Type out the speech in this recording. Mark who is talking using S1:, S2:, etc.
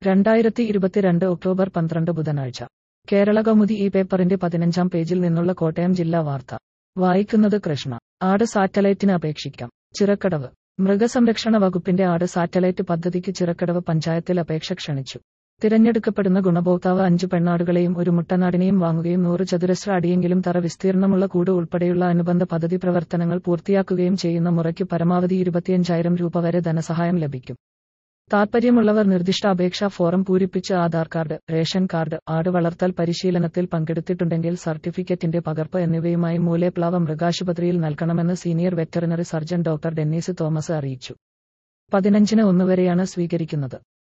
S1: രണ്ടായിരത്തി ഇരുപത്തിരണ്ട് ഒക്ടോബർ പന്ത്രണ്ട് ബുധനാഴ്ച കേരള കൗമുദി ഈ പേപ്പറിന്റെ പതിനഞ്ചാം പേജിൽ നിന്നുള്ള കോട്ടയം ജില്ലാ വാർത്ത വായിക്കുന്നത് കൃഷ്ണ ആട് സാറ്റലൈറ്റിന് അപേക്ഷിക്കാം ചിറക്കടവ് മൃഗസംരക്ഷണ വകുപ്പിന്റെ ആട് സാറ്റലൈറ്റ് പദ്ധതിക്ക് ചിറക്കടവ് പഞ്ചായത്തിൽ അപേക്ഷ ക്ഷണിച്ചു തിരഞ്ഞെടുക്കപ്പെടുന്ന ഗുണഭോക്താവ് അഞ്ചു പെണ്ണാടുകളെയും ഒരു മുട്ടനാടിനെയും വാങ്ങുകയും നൂറ് ചതുരശ്ര അടിയെങ്കിലും തറ വിസ്തീർണമുള്ള കൂട് ഉൾപ്പെടെയുള്ള അനുബന്ധ പദ്ധതി പ്രവർത്തനങ്ങൾ പൂർത്തിയാക്കുകയും ചെയ്യുന്ന മുറയ്ക്ക് പരമാവധി ഇരുപത്തിയഞ്ചായിരം രൂപ വരെ ധനസഹായം ലഭിക്കും താൽപ്പര്യമുള്ളവർ നിർദ്ദിഷ്ട അപേക്ഷാ ഫോറം പൂരിപ്പിച്ച് ആധാർ കാർഡ് റേഷൻ കാർഡ് ആട് വളർത്തൽ പരിശീലനത്തിൽ പങ്കെടുത്തിട്ടുണ്ടെങ്കിൽ സർട്ടിഫിക്കറ്റിന്റെ പകർപ്പ് എന്നിവയുമായി മൂലേപ്ലാവ മൃഗാശുപത്രിയിൽ നൽകണമെന്ന് senior veterinary surgeon doctor Dennis Thomas അറിയിച്ചു പതിനഞ്ചിന് ഒന്നുവരെയാണ് സ്വീകരിക്കുന്നത്